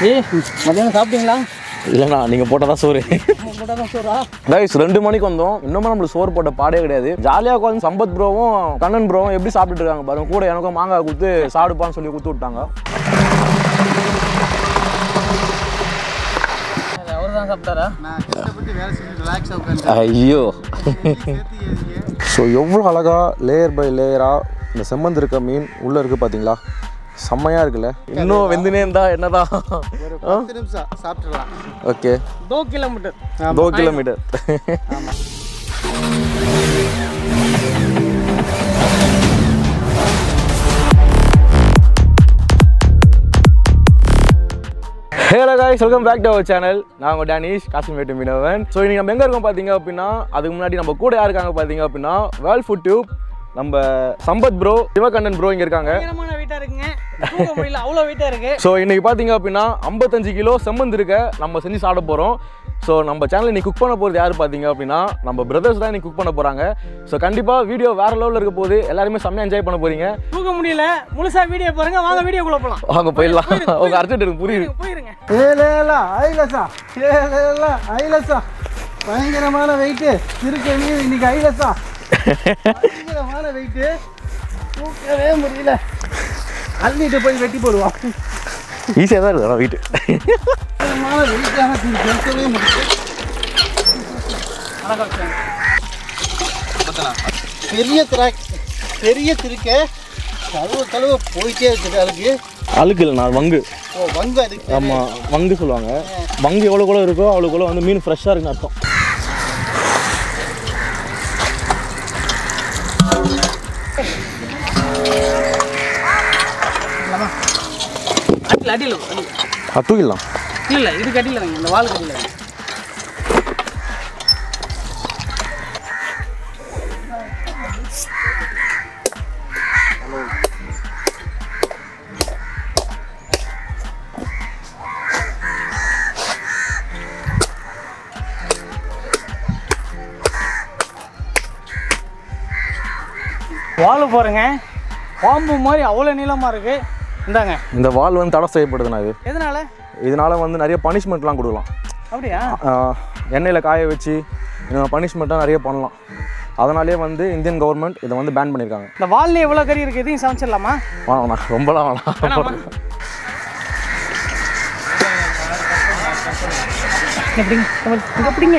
ஏய் மத்தியானம் சாப்பிட்டீங்களா இல்லைண்ணா நீங்கள் போட்டால் தான் சோறு போட்டால் தான் சோறா கைஸ் ரெண்டு மணிக்கு வந்தோம் இன்னும் நம்மளுக்கு சோறு போட்ட பாடே கிடையாது ஜாலியாக உட்காந்து சம்பத் ப்ரோவும் கண்ணன் ப்ரோவும் எப்படி சாப்பிட்டுட்டு இருக்காங்க பாருங்க கூட எனக்கும் மாங்காய் கொடுத்து சாப்பிடுப்பான்னு சொல்லி கொடுத்து விட்டாங்க அவர் தான் சாப்பிட்டாரா நான் கஷ்டப்பட்டு வேலை செஞ்சு ரிலாக்ஸாக உட்காந்து ஐயோ சேர்த்து எதுக்கு ஸோ எவ்வளோ அழகாக லேயர் பை லேயராக இந்த செம்மந்து இருக்க மீன் உள்ளே இருக்குது பார்த்தீங்களா செம்மையாக இருக்குல்ல இன்னும் வெந்துனே இருந்தா என்னதான் ஒரு பத்து நிமிஷம் சாப்பிட்றலாம் ஓகே தோ கிலோமீட்டர் தோ kilometre hello guys welcome back to our channel நான் உங்கள் டேனிஷ் காசிமேட்டு மீனவன் ஸோ இன்னைக்கு நம்ம எங்கே இருக்கோம் பார்த்தீங்க அப்படின்னா அதுக்கு முன்னாடி நம்ம கூட யார் இருக்காங்க பார்த்தீங்க அப்படின்னா வேர்ல்ட் ஃபுட் டியூப் நம்ம சம்பத் ப்ரோ சிவகண்ணன் ப்ரோ இங்கே இருக்காங்க பயங்கரமான வெயிட்டாக இருக்குங்க தூங்க முடியல அவ்வளோ வெயிட்டாக இருக்கு ஸோ இன்னைக்கு பார்த்தீங்க அப்படின்னா ஐம்பத்தஞ்சு கிலோ செம்மந்து இருக்க நம்ம செஞ்சு சாப்பிட போகிறோம் ஸோ நம்ம சேனல் இன்னைக்கு குக் பண்ண போகிறது யார் பார்த்தீங்க அப்படின்னா நம்ம பிரதர்ஸ் தான் இன்னைக்கு குக் பண்ண போகிறாங்க ஸோ கண்டிப்பாக வீடியோ வேறு லெவலில் இருக்க போது எல்லாருமே செம்மையாக என்ஜாய் பண்ண போகிறீங்க தூங்க முடியல முழுசா வீடியோ பாருங்க வாங்க வீடியோக்குள்ள போகலாம் வாங்க போயிடலாம் உங்கள் அர்ஜென்ட் எனக்கு புரியுது போயிருங்க ஏலேலா ஐலசா ஏலேலா ஐலசா பயங்கரமான வெயிட்டு இருக்க மீன் இன்னைக்கு ஐலசா பயங்கரமான வெயிட்டு தூக்கவே முடியல அள்ளிட்டு போய் வெட்டி போடுவான் ஈஸியாக தான் இருக்குது வீட்டு பயங்கரமான வெயிட்டான இருக்கவே முடியல பெரிய திராக் பெரிய திருக்க கழுவ கழுவ போயிட்டே இருக்குது அதுக்கு அழுக்கு இல்லை நான் வங்கு ஓ வங்க அதுக்கு ஆமாம் வங்கு சொல்லுவாங்க வங்கு எவ்வளோ கூட இருக்கோ அவ்வளோ கூட வந்து மீன் ஃப்ரெஷ்ஷாக இருக்குன்னு அர்த்தம் அடியில் அடியில் அடி அது தூக்கிடலாம் இல்லை இல்லை இது கட்டியில் வைங்க இந்த வால் கட்டியில் வைங்க வால் பாருங்க பாம்பு மாதிரி அவ்வளோ நீளமாக இருக்கு இந்தாங்க இந்த வால் வந்து தடை செய்யப்படுதுண்ணா இது எதனால இதனால வந்து நிறைய பனிஷ்மெண்ட்லாம் கொடுக்கலாம் அப்படியா ஆஹ் எண்ணெயில் காய வச்சு பனிஷ்மெண்ட்டாக நிறைய பண்ணலாம் அதனாலே வந்து இந்தியன் கவர்மெண்ட் இதை வந்து பேன் பண்ணியிருக்காங்க இந்த வால்ல எவ்வளோ கறி இருக்கு இதையும் சமைச்சிடலாமா வேணாம் வேணாம் ரொம்பலாம் வேணாம் வேணாமா? எப்படிங்க இங்க எப்படிங்க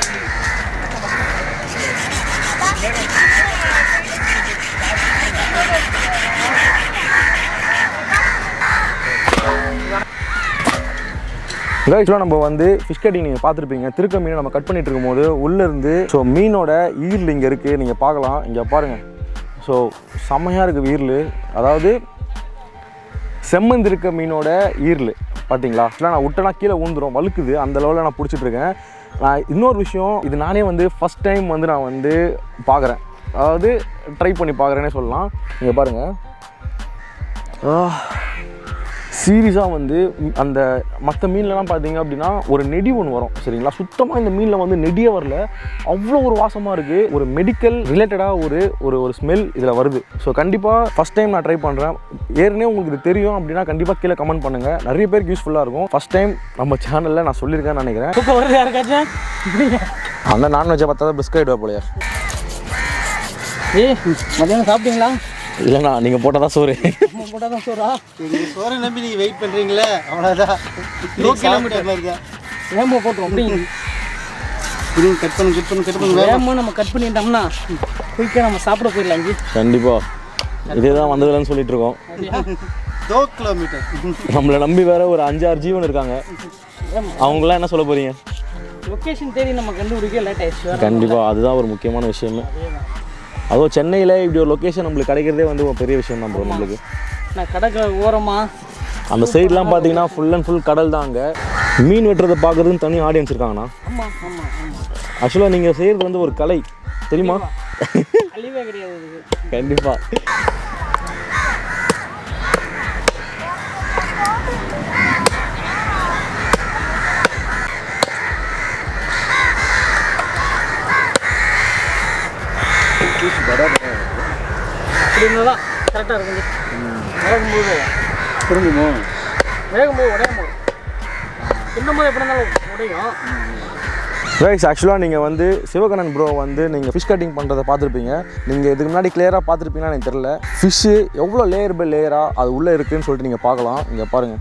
கைஸ்லாம் நம்ம வந்து ஃபிஷ் கட்டிங் நீங்கள் பார்த்துருப்பீங்க திருக்க மீனை நம்ம கட் பண்ணிட்டு இருக்கும்போது உள்ளேருந்து ஸோ மீனோட ஈரல் இங்கே இருக்குது நீங்கள் பார்க்கலாம் இங்கே பாருங்கள் ஸோ செம்மையாக இருக்குது ஈரல் அதாவது செம்மந்திருக்க மீனோட ஈரல் பார்த்தீங்களா இல்லை நான் விட்டனா கீழே ஊந்துரும் வழுக்குது அந்த லெவலில் நான் பிடிச்சிட்டு இருக்கேன் நான் இன்னொரு விஷயம் இது நானே வந்து ஃபஸ்ட் டைம் வந்து நான் வந்து பார்க்குறேன் அதாவது ட்ரை பண்ணி பார்க்குறேனே சொல்லலாம் இங்கே பாருங்கள் சீரியஸாக வந்து ம், அந்த மற்ற மீன்லலாம் பார்த்தீங்க அப்படின்னா ஒரு நெடி ஒன்று வரும் சரிங்களா சுத்தமாக இந்த மீனில் வந்து நெடியே வரல அவ்வளோ ஒரு வாசமாக இருக்குது ஒரு மெடிக்கல் ரிலேட்டடாக ஒரு ஒரு ஒரு ஸ்மெல் இதில் வருது ஸோ கண்டிப்பாக ஃபஸ்ட் டைம் நான் ட்ரை பண்ணுறேன் ஏற்கனவே உங்களுக்கு இது தெரியும் அப்படின்னா கண்டிப்பாக கீழே கமெண்ட் பண்ணுங்கள் நிறைய பேருக்கு யூஸ்ஃபுல்லாக இருக்கும் ஃபஸ்ட் டைம் நம்ம சேனலில் நான் சொல்லியிருக்கேன்னு நினைக்கிறேன் தூக்கம் வருது யாருக்காச்சும் இப்படிங்க அந்த நான்வெஜ்ஜை பார்த்தா தான் பிஸ்கட் போலையா ஏய் மத்தியானம் சாப்பிட்டீங்களா இல்லைண்ணா நீங்கள் போட்டால் தான் சோறு போட்டால் தான் சோறா எங்க சோறை நம்பி நீங்க வெயிட் பண்றீங்களே அவ்வளவுதான் கிலோமீட்டர் மாதிரி தான் வேம்பு போட்டுரும் அப்படிங்க இருங்க கட் பண்ணு கட் பண்ணு கட் பண்ணு வேகமாக நம்ம கட் பண்ணிட்டோம்னா குயிக்காக நம்ம சாப்பிட போயிடலாம் இங்கே கண்டிப்பாக இதே தான் வந்ததுலன்னு சொல்லிட்டு இருக்கோம் தோ கிலோமீட்டர் நம்மளை நம்பி வேற ஒரு அஞ்சாறு ஜீவன் இருக்காங்க அவங்களாம் என்ன சொல்ல போறீங்க லொக்கேஷன் தேடி நம்ம கண்டுபிடிக்க லேட் ஆயிடுச்சு வேற கண்டிப்பாக அதுதான் ஒரு முக்கியமான விஷயமே அதுவும் சென்னையில் இப்படி ஒரு லொக்கேஷன் நம்மளுக்கு கிடைக்கிறதே வந்து ஒரு பெரிய விஷயம் தான் ப்ரோ நம்மளுக்கு நான் கடற்கரை ஓரமா அந்த சைட்லாம் பார்த்தீங்கன்னா ஃபுல் அண்ட் ஃபுல் கடல் தான் அங்கே மீன் வெட்டுறதை பார்க்குறதுன்னு தனி ஆடியன்ஸ் இருக்காங்கண்ணா ஆமாம் ஆமாம் ஆமாம் ஆக்சுவலாக நீங்கள் செய்கிறது வந்து ஒரு கலை தெரியுமா அழிவே கிடையாது இதுக்கு கண்டிப்பாக இப்படி இருந்தால் தான் கரெக்டாக இருக்கும் வேகும்போது திரும்புமோ வேகும்போது உடையாம கிண்டும்போது எப்படி இருந்தாலும் உடையும் ரைஸ் ஆக்சுவலாக நீங்கள் வந்து சிவகண்ணன் ப்ரோ வந்து நீங்கள் ஃபிஷ் கட்டிங் பண்ணுறதை பார்த்துருப்பீங்க நீங்கள் இதுக்கு முன்னாடி கிளியராக பார்த்துருப்பீங்கன்னு எனக்கு தெரில ஃபிஷ்ஷு எவ்வளோ லேயர் பை லேயராக அது உள்ளே இருக்குன்னு சொல்லிட்டு நீங்கள் பார்க்கலாம் இங்கே பாருங்கள்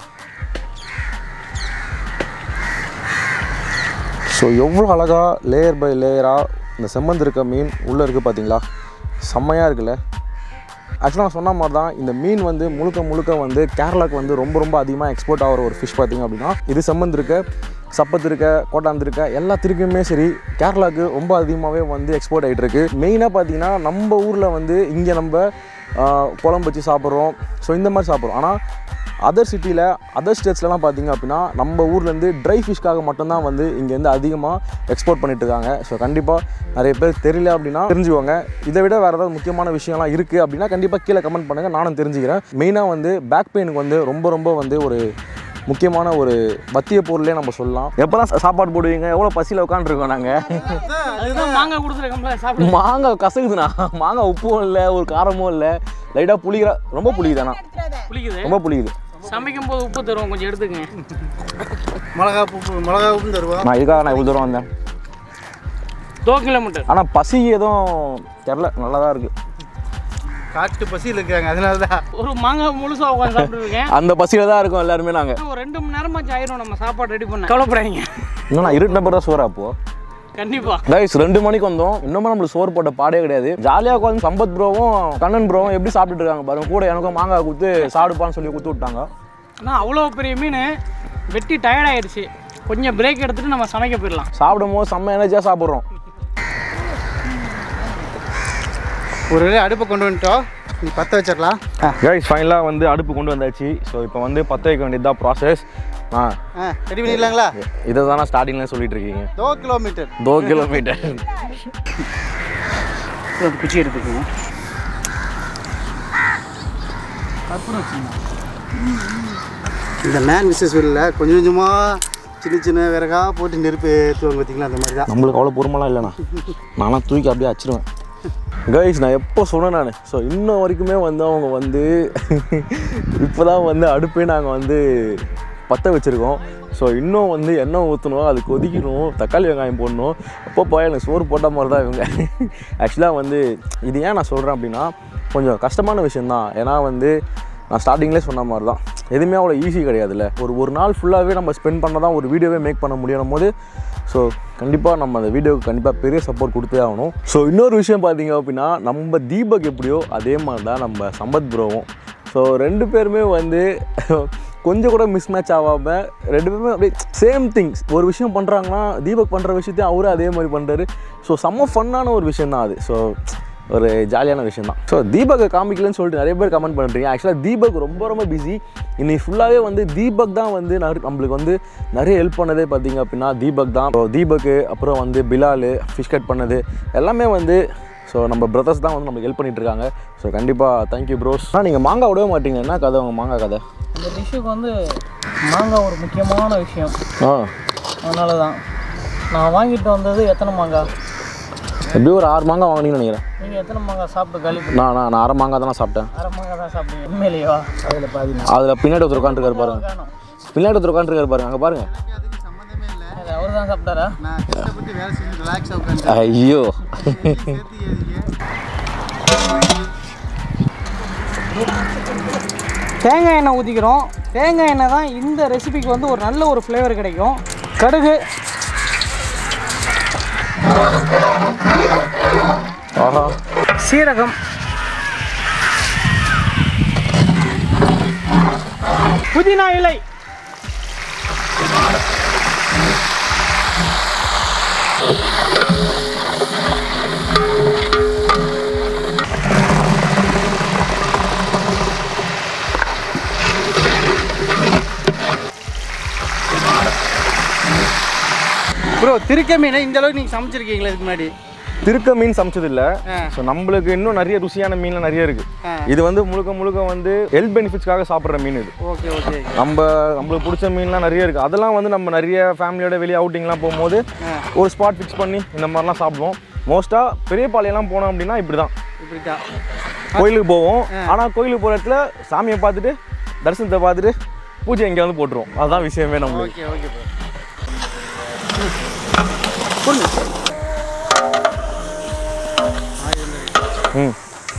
ஸோ எவ்வளோ அழகாக லேயர் பை லேயராக இந்த செம்மந்து இருக்க மீன் உள்ளே இருக்குது பார்த்தீங்களா செம்மையாக இருக்குல்ல ஆக்சுவலாக நான் சொன்ன மாதிரி தான் இந்த மீன் வந்து முழுக்க முழுக்க வந்து கேரளாக்கு வந்து ரொம்ப ரொம்ப அதிகமாக எக்ஸ்போர்ட் ஆகிற ஒரு ஃபிஷ் பார்த்தீங்க அப்படின்னா இது செம்மந்து இருக்க சப்பத்து இருக்க கோட்டாந்து இருக்க எல்லா திருக்குமே சரி கேரளாவுக்கு ரொம்ப அதிகமாகவே வந்து எக்ஸ்போர்ட் ஆகிட்டு இருக்கு மெயினாக பார்த்தீங்கன்னா நம்ம ஊரில் வந்து இங்கே நம்ம ஆஹ், குழம்பு வச்சு சாப்பிட்றோம் ஸோ இந்த மாதிரி சாப்பிட்றோம் ஆனால் அதர் சிட்டியில் அதர் ஸ்டேட்ஸ்லலாம் பார்த்தீங்க அப்படின்னா நம்ம ஊர்லேருந்து ட்ரை ஃபிஷ்க்காக மட்டும்தான் வந்து இங்கேருந்து அதிகமாக எக்ஸ்போர்ட் பண்ணிட்டு இருக்காங்க ஸோ கண்டிப்பாக நிறைய பேர் தெரியல அப்படின்னா தெரிஞ்சுக்கோங்க இதை விட வேறு ஏதாவது முக்கியமான விஷயம்லாம் இருக்குது அப்படின்னா கண்டிப்பாக கீழே கமெண்ட் பண்ணுங்கள் நானும் தெரிஞ்சுக்கிறேன் மெயினாக வந்து பேக் பெயினுக்கு வந்து ரொம்ப ரொம்ப வந்து ஒரு முக்கியமான ஒரு மத்திய பொருளே நம்ம சொல்லலாம் எப்போல்லாம் சாப்பாடு போடுவீங்க எவ்வளோ பசியில் உட்காந்துருக்கோம் நாங்கள் அதுதான் மாங்காய் கொடுத்துருக்கோம்ல சாப்பிடு மாங்காய் கசகுதுண்ணா மாங்காய் உப்பும் இல்லை ஒரு காரமும் இல்லை லைட்டாக புளிக்கிற ரொம்ப புளிக்குதாண்ணா புளிக்குது ரொம்ப புளிக்குது சமைக்கும் போது உப்பு தருவோம் கொஞ்சம் எடுத்துக்கங்க மிளகா உப்பு மிளகா உப்பும் தருவோம் நான் இதுக்காக நான் இவ்வளோ தூரம் வந்தேன் தோ கிலோமீட்டர் ஆனால் பசி எதுவும் தெரில நல்லா தான் இருக்குது காட்டு பசியில் இருக்காங்க அதனால தான் ஒரு மாங்காய் முழுசா உட்காந்து சாப்பிட்டுருக்கேன் அந்த பசியில் தான் இருக்கும் எல்லாருமே நாங்கள் ஒரு ரெண்டு மணி நேரமாச்சும் ஆயிரும் நம்ம சாப்பாடு ரெடி பண்ண கவலைப்படாதீங்க இன்னும் நான் இருட்டின பிறகு தான் சோறா அப்போ கண்டிப்பா கைஸ் ரெண்டு மணிக்கு வந்தோம் இன்னுமே நம்மளுக்கு சோறு போட்ட பாடே கிடையாது ஜாலியாக உட்காந்து சம்பத் ப்ரோவும் கண்ணன் ப்ரோவும் எப்படி சாப்பிட்டுட்டு இருக்காங்க பாருங்க கூட எனக்கும் மாங்காய் கொடுத்து சாப்பிடுப்பான்னு சொல்லி கொடுத்து விட்டாங்க ஆனால் அவ்வளோ பெரிய மீன் வெட்டி டயர்ட் ஆயிடுச்சு கொஞ்சம் பிரேக் எடுத்துட்டு நம்ம சமைக்க போயிடலாம் சாப்பிடும் போது செம்ம எனர்ஜியாக சாப்பிட்றோம் ஒரு வேளை அடுப்பை கொண்டு வந்துட்டோம் நீ பற்ற வச்சிடலாம் கைஸ் ஃபைனலாக வந்து அடுப்பு கொண்டு வந்தாச்சு ஸோ இப்போ வந்து பற்ற வைக்க வேண்டியது தான் ப்ராசஸ் ஆ ஆ ரெடி பண்ணிடலாங்களா இதை தானே ஸ்டார்டிங்கில் சொல்லிட்டு இருக்கீங்க தோ கிலோமீட்டர் தோ கிலோமீட்டர் குச்சி எடுத்துக்கோங்க அப்புறம் வச்சுங்க இந்த மேன் விசஸ் வெளில கொஞ்சம் கொஞ்சமாக சின்ன சின்ன விறகா போட்டு நெருப்பு ஏற்றுவாங்க பார்த்தீங்களா அந்த மாதிரி தான் நம்மளுக்கு அவ்வளோ பொறுமெல்லாம் இல்லைண்ணா நான்லாம் தூக்கி அப்படியே அச்சிருவேன் கைஸ் நான் எப்போ சொன்னேன் நான் ஸோ இன்ன வரைக்குமே வந்து அவங்க வந்து இப்போ தான் வந்து அடுப்பே நாங்கள் வந்து பற்ற வச்சுருக்கோம் ஸோ இன்னும் வந்து எண்ணெய் ஊற்றணும் அது கொதிக்கணும் தக்காளி வெங்காயம் போடணும் அப்பப்போ எனக்கு சோறு போட்ட மாதிரி தான் இவங்க ஆக்சுவலாக வந்து இது ஏன் நான் சொல்கிறேன் அப்படின்னா கொஞ்சம் கஷ்டமான விஷயந்தான் ஏன்னா வந்து நான் ஸ்டார்டிங்லேயே சொன்ன மாதிரி தான் எதுவுமே அவ்வளோ ஈஸி கிடையாதுல்ல ஒரு ஒரு நாள் ஃபுல்லாகவே நம்ம ஸ்பெண்ட் பண்ண தான் ஒரு வீடியோவே மேக் பண்ண முடியும் போது ஸோ கண்டிப்பாக நம்ம அந்த வீடியோவுக்கு கண்டிப்பாக பெரிய சப்போர்ட் கொடுத்தே ஆகணும் ஸோ இன்னொரு விஷயம் பார்த்தீங்க அப்படின்னா நம்ம தீபக் எப்படியோ அதே மாதிரி தான் நம்ம சம்பத் ப்ரோவும் ஸோ ரெண்டு பேருமே வந்து கொஞ்சம் கூட மிஸ் மேட்ச் ஆகாமல் ரெண்டு பேருமே அப்படியே சேம் திங்ஸ் ஒரு விஷயம் பண்ணுறாங்கன்னா தீபக் பண்ணுற விஷயத்தையும் அவரே அதே மாதிரி பண்ணுறாரு ஸோ செம்ம ஃபன்னான ஒரு விஷயம் தான் அது ஸோ ஒரு ஜாலியான விஷயம் தான் ஸோ தீபக்கை காமிக்கலன்னு சொல்லிட்டு நிறைய பேர் கமெண்ட் பண்ணுறீங்க ஆக்சுவலாக தீபக் ரொம்ப ரொம்ப பிஸி இன்னைக்கு ஃபுல்லாகவே வந்து தீபக் தான் வந்து நிறைய நம்மளுக்கு வந்து நிறைய ஹெல்ப் பண்ணதே பார்த்தீங்க அப்படின்னா தீபக் தான் ஸோ தீபக்கு அப்புறம் வந்து பிலால் ஃபிஷ் கட் பண்ணது எல்லாமே வந்து ஸோ நம்ம பிரதர்ஸ் தான் வந்து நமக்கு ஹெல்ப் பண்ணிட்டு இருக்காங்க ஸோ கண்டிப்பாக தேங்க்யூ ப்ரோஸ் ஆனால் நீங்கள் மாங்காய் விடவே மாட்டீங்க என்ன கதை உங்கள் மாங்காய் கதை இந்த டிஷ்ஷுக்கு வந்து மாங்காய் ஒரு முக்கியமான விஷயம் ஆ அதனால தான் நான் வாங்கிட்டு வந்தது எத்தனை மாங்காய் எப்படியும் ஒரு ஆறு மாங்காய் வாங்கினீங்கன்னு நினைக்கிறேன் நீங்கள் எத்தனை மாங்காய் சாப்பிட்டு காலி பண்ணி நான் நான் நான் அரை மாங்காய் தான் சாப்பிட்டேன் அரை மாங்காய் தான் சாப்பிட்டீங்க உண்மையிலேயோ அதில் பாதி அதில் பின்னாடி ஒருத்தர் உட்காந்துருக்காரு பாருங்க காணும் பின்னாடி ஒருத்தர் உட்காந்துருக்காரு பாருங்க அங்கே பாருங்க அதுக்கு சம்மந்தமே இல்லை அவர் தான் சாப்பிட்டாரா நான் கஷ்டப்பட்டு வேலை செஞ்சு ரிலாக்ஸாக உட்காந்து ஐயோ சேர்த்து ஏறிங்க தேங்காய் எண்ணெய் ஊற்றிக்கிறோம் தேங்காய் எண்ணெய் தான் இந்த ரெசிபிக்கு வந்து ஒரு நல்ல ஒரு ஃப்ளேவர் கிடைக்கும் கடுகு ஆஹா சீரகம் புதினா இலை ப்ரோ திருக்க மீனை இந்த அளவுக்கு நீங்கள் சமைச்சிருக்கீங்களா இதுக்கு முன்னாடி திருக்க மீன் சமைச்சது இல்ல ஆ. ஸோ நம்மளுக்கு இன்னும் நிறைய ருசியான மீன்லாம் நிறைய இருக்கு ஆ. இது வந்து முழுக்க முழுக்க வந்து ஹெல்த் பெனிஃபிட்ஸ்க்காக சாப்பிட்ற மீன் இது ஓகே ஓகே நம்ம நம்மளுக்கு பிடிச்ச மீன்லாம் நிறைய இருக்குது அதெல்லாம் வந்து நம்ம நிறைய ஃபேமிலியோட வெளியே அவுட்டிங்லாம் போகும்போது ஒரு ஸ்பாட் ஃபிக்ஸ் பண்ணி இந்த மாதிரிலாம் சாப்பிடுவோம் மோஸ்ட்டாக பெரிய பாளையெல்லாம் போனோம் அப்படின்னா இப்படி தான் இப்படி தான் கோயிலுக்கு போவோம் ஆனால் கோயிலுக்கு போகிற இடத்துல சாமியை பார்த்துட்டு தரிசனத்தை பார்த்துட்டு பூஜை எங்கே வந்து போட்டுருவோம் அதுதான் விஷயமே நம்மளுக்கு ஓகே ஓகே ப்ரோ ம்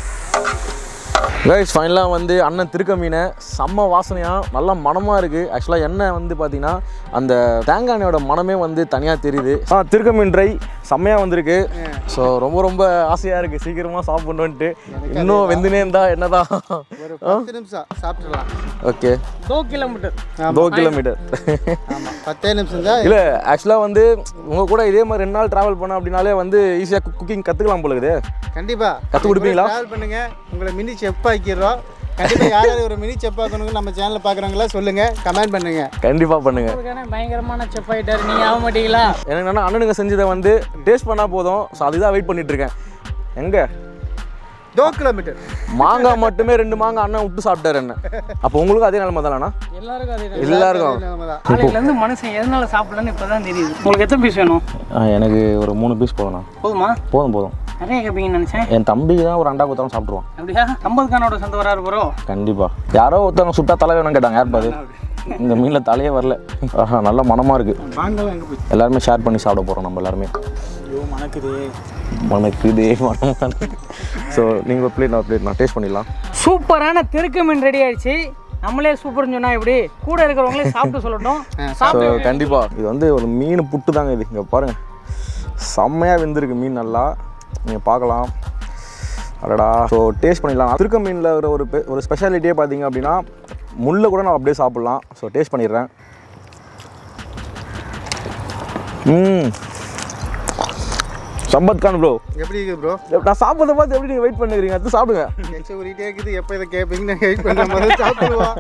கைஸ் ஃபைனலாக வந்து அண்ணன் திருக்க மீனை செம்ம வாசனையாக நல்லா மணமாக இருக்குது ஆக்சுவலாக எண்ணெய் வந்து பார்த்தீங்கன்னா அந்த தேங்காய் எண்ணெயோட மனமே வந்து தனியாக தெரியுது ஆ திருக்க மீன் ட்ரை செம்மையாக வந்திருக்கு ஸோ ரொம்ப ரொம்ப ஆசையாக இருக்குது சீக்கிரமாக சாப்பிடணுன்ட்டு இன்னும் வெந்துனே இருந்தா என்னதான் ஒரு பத்து நிமிஷம் சாப்பிட்றலாம் ஓகே தோ கிலோமீட்டர் தோ கிலோமீட்டர் ஆமாம் பத்தே நிமிஷம் தான் இல்லை ஆக்சுவலாக வந்து உங்கள் கூட இதே மாதிரி ரெண்டு நாள் ட்ராவல் பண்ண அப்படின்னாலே வந்து ஈஸியாக குக்கிங் கற்றுக்கலாம் போல இருக்குது கண்டிப்பா கத்துக் கொடுப்பீங்களா? ட்ராவல் பண்ணுங்க உங்களை மினி செப் ஆக்கிடுறோம் கண்டிப்பா யாராவது ஒரு மினி செப் ஆக்கணுங்க நம்ம சேனலை பார்க்குறவங்களா சொல்லுங்க கமெண்ட் பண்ணுங்க கண்டிப்பாக பண்ணுங்கள் அதுக்கான பயங்கரமான செப் ஆயிட்டாரு நீங்க ஆக மாட்டீங்களா எனக்கு என்னன்னா அண்ணனுங்க செஞ்சதை வந்து டேஸ்ட் பண்ணால் போதும் ஸோ அதுதான் வெயிட் பண்ணிட்டு இருக்கேன் எங்கே தோ கிலோமீட்டர் மாங்காய் மட்டுமே ரெண்டு மாங்காய் அண்ணன் விட்டு சாப்பிட்டாரு என்ன அப்போ உங்களுக்கும் அதே நிலமை தானே எல்லாருக்கும் அதே தான். எல்லாருக்கும் தான் காலையில இருந்து மனுஷன் எதனால சாப்பிடலன்னு இப்பதான் தெரியுது உங்களுக்கு எத்தனை பீஸ் வேணும் எனக்கு ஒரு மூணு பீஸ் போதும்ண்ணா போதுமா போதும் போதும் நிறைய கேட்பீங்கன்னு நினைச்சேன் என் தம்பிக்கு தான் ஒரு அண்டா குத்தாலும் சாப்பிட்ருவான் அப்படியா ஐம்பது கானோட சந்த வராரு ப்ரோ கண்டிப்பாக யாரோ ஒருத்தவங்க சுட்டா தலை வேணும் கேட்டாங்க யார் பாது இந்த மீனில் தலையே வரல ஆஹா நல்ல மனமாக இருக்குது வாங்கலாம் எங்கே போய் எல்லாருமே ஷேர் பண்ணி சாப்பிட போகிறோம் நம்ம எல்லாருமே ஐயோ மணக்குது மனக்குதே மனம் ஸோ நீங்கள் ஒரு பிளேட் நான் பிளேட் நான் டேஸ்ட் பண்ணிடலாம் சூப்பரான தெருக்கு மீன் ரெடி ஆயிடுச்சு நம்மளே சூப்பர்னு சொன்னா எப்படி கூட இருக்கிறவங்களே சாப்பிட்டு சொல்லட்டும் ஸோ கண்டிப்பாக இது வந்து ஒரு மீன் புட்டு தாங்க இது இங்கே பாருங்கள் செம்மையாக வெந்திருக்கு மீன் நல்லா நீங்கள் பார்க்கலாம் அடடா ஸோ டேஸ்ட் பண்ணிடலாம் திருக்க மீனில் ஒரு ஒரு பெ- ஒரு ஸ்பெஷாலிட்டியே பார்த்தீங்க அப்படின்னா முள்ளை கூட நான் அப்படியே சாப்பிட்லாம் ஸோ டேஸ்ட் பண்ணிடுறேன் ம் சம்பத் கான் ப்ரோ எப்படி இருக்குது ப்ரோ நான் சாப்பிட்றத பார்த்து எப்படி நீங்கள் வெயிட் பண்ணுறீங்க அடுத்து சாப்பிடுங்க எச்ச உரிட்டே இருக்குது எப்போ இதை கேட்பீங்கன்னு வெயிட் பண்ணுற மாதிரி சாப்பிடுவோம்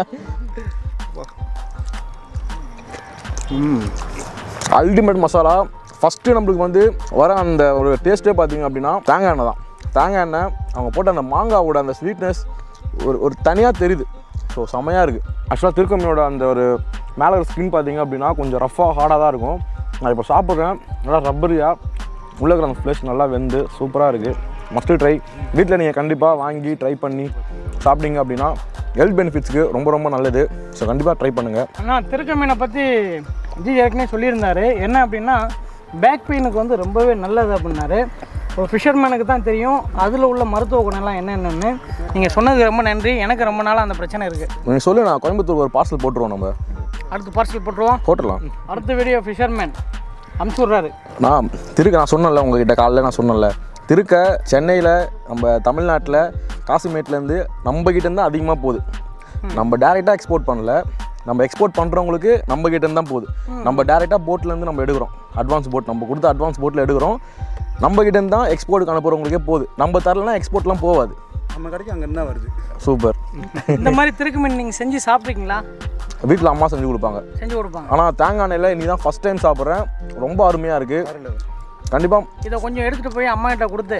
ம் அல்டிமேட் மசாலா ஃபஸ்ட்டு நம்மளுக்கு வந்து வர அந்த ஒரு டேஸ்ட்டே பார்த்தீங்க அப்படின்னா தேங்காய் எண்ணெய் தான் தேங்காய் எண்ணெய் அவங்க போட்ட அந்த மாங்காவோட அந்த ஸ்வீட்னஸ் ஒரு ஒரு தனியாக தெரியுது ஸோ செமையாக இருக்குது ஆக்சுவலாக திருக்கம்மியோட அந்த ஒரு மேலே ஒரு ஸ்கின் பார்த்தீங்க அப்படின்னா கொஞ்சம் ரஃப்பாக ஹார்டாக தான் இருக்கும் நான் இப்போ சாப்பிட்றேன் நல்லா ரப்பரியாக உள்ள இருக்கிற அந்த ஃப்ளஷ் நல்லா வெந்து சூப்பராக இருக்குது மஸ்ட்டு ட்ரை வீட்டில் நீங்கள் கண்டிப்பாக வாங்கி ட்ரை பண்ணி சாப்பிட்டீங்க அப்படின்னா ஹெல்த் பெனிஃபிட்ஸ்க்கு ரொம்ப ரொம்ப நல்லது ஸோ கண்டிப்பாக ட்ரை பண்ணுங்கள் அண்ணா திருக்க மீனை பற்றி விஜய் ஏற்கனவே சொல்லியிருந்தாரு என்ன அப்படின்னா பேக் பெயினுக்கு வந்து ரொம்பவே நல்லது அப்படின்னாரு ஒரு ஃபிஷர்மேனுக்கு தான் தெரியும் அதில் உள்ள மருத்துவ குணம்லாம் என்னென்னு நீங்கள் சொன்னதுக்கு ரொம்ப நன்றி எனக்கு ரொம்ப நாளாக அந்த பிரச்சனை இருக்குது நீங்கள் சொல்லு நான் கோயம்புத்தூர் ஒரு பார்சல் போட்டுருவோம் நம்ம அடுத்து பார்சல் போட்டுருவோம் போட்டுடலாம் அடுத்த வீடியோ ஃபிஷர்மேன் அமுச்சு விட்றாரு நான் திருக்க நான் சொன்னேன்ல உங்ககிட்ட காலைல நான் சொன்னேன்ல திருக்க சென்னையில் நம்ம தமிழ்நாட்டில் காசிமேட்லேருந்து நம்ம கிட்டேருந்து அதிகமாக போகுது நம்ம டேரெக்டாக எக்ஸ்போர்ட் பண்ணல நம்ம எக்ஸ்போர்ட் பண்ணுறவங்களுக்கு நம்ம கிட்டேருந்து தான் போகுது நம்ம டேரெக்டாக போட்லேருந்து நம்ம எடுக்கிறோம் அட்வான்ஸ் போட் நம்ம கொடுத்த அட்வான்ஸ் போட்டில் எடுக்கிறோம் நம்ம கிட்டேருந்து தான் எக்ஸ்போர்ட்டுக்கு அனுப்புகிறவங்களுக்கே போகுது நம்ம தரலனா எக்ஸ்போர்ட்லாம் போகாது நம்ம கடைக்கு அங்கே என்ன வருது சூப்பர் இந்த மாதிரி திருக்கு மீன் நீங்கள் செஞ்சு சாப்பிட்றீங்களா வீட்டில் அம்மா செஞ்சு கொடுப்பாங்க செஞ்சு கொடுப்பாங்க ஆனால் தேங்காய் எண்ணெயில் இன்னி தான் ஃபஸ்ட் டைம் சாப்பிட்றேன் ரொம்ப அருமையாக இருக்குது கண்டிப்பாக இதை கொஞ்சம் எடுத்துகிட்டு போய் அம்மா கிட்ட கொடுத்து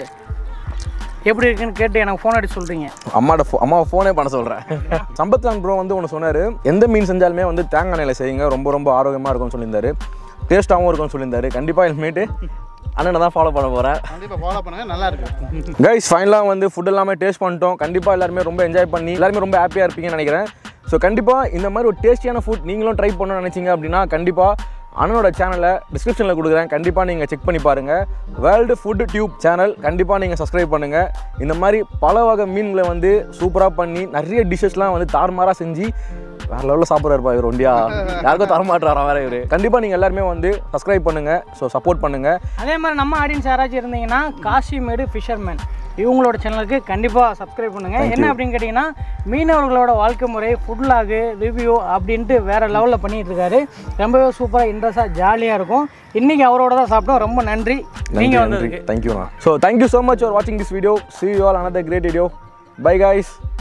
எப்படி இருக்குன்னு கேட்டு எனக்கு ஃபோன் அடிச்சு சொல்கிறீங்க அம்மாட்ட ஃபோ அம்மாவை ஃபோனே பண்ண சொல்கிறேன் சம்பத்கான் ப்ரோ வந்து ஒன்று சொன்னார் எந்த மீன் செஞ்சாலுமே வந்து தேங்காய் எண்ணெயில் செய்யுங்க ரொம்ப ரொம்ப ஆரோக்கியமாக இருக்கும்னு சொல்லியிருந்தாரு டேஸ்ட்டாகவும் இருக்கும்னு சொல்லியிருந்தாரு கண்டிப்பாக இனிமேட்டு அண்ணனை தான் ஃபாலோ பண்ண போகிறேன் கண்டிப்பாக ஃபாலோ பண்ணுங்க நல்லா இருக்கு கைஸ் ஃபைனலாக வந்து ஃபுட் எல்லாமே டேஸ்ட் பண்ணிட்டோம் கண்டிப்பாக எல்லாருமே ரொம்ப என்ஜாய் பண்ணி எல்லாருமே ரொம்ப ஹாப்பியாக இருப்பீங்கன்னு நினைக்கிறேன் ஸோ கண்டிப்பாக இந்த மாதிரி ஒரு டேஸ்டியான ஃபுட் நீங்களும் ட்ரை பண்ணணும்னு நினச்சிங்க அப்படின்னா கண்டிப்பாக அண்ணனோட சேனலை டிஸ்கிரிப்ஷனில் கொடுக்குறேன் கண்டிப்பாக நீங்கள் செக் பண்ணி பாருங்கள் வேர்ல்டு ஃபுட் டியூப் சேனல் கண்டிப்பாக நீங்கள் சப்ஸ்கிரைப் பண்ணுங்கள் இந்த மாதிரி பல வகை மீன்களை வந்து சூப்பராக பண்ணி நிறைய டிஷ்ஷஸ்லாம் வந்து தாறுமாறாக செஞ்சு வேற லெவலில் சாப்பிட்றாருப்பா இவர் ஒண்டியா யாருக்கும் தரமாட்டுறாராம் வேற இவர் கண்டிப்பாக நீங்கள் எல்லாருமே வந்து சப்ஸ்கிரைப் பண்ணுங்கள் ஸோ சப்போர்ட் பண்ணுங்கள் அதே மாதிரி நம்ம ஆடியன்ஸ் யாராச்சும் இருந்தீங்கன்னா காசிமேடு ஃபிஷர்மேன் இவங்களோட சேனலுக்கு கண்டிப்பாக சப்ஸ்கிரைப் பண்ணுங்கள் என்ன அப்படின்னு கேட்டிங்கன்னா மீனவர்களோட வாழ்க்கை முறை ஃபுட் லாகு ரிவ்யூ அப்படின்ட்டு வேறு லெவலில் பண்ணிட்டு இருக்காரு ரொம்பவே சூப்பராக இன்ட்ரெஸ்டாக ஜாலியாக இருக்கும் இன்றைக்கி அவரோட தான் சாப்பிட்டோம் ரொம்ப நன்றி நீங்கள் வந்ததுக்கு தேங்க்யூண்ணா so thank you so much for வாட்சிங் this video see you all another great video bye guys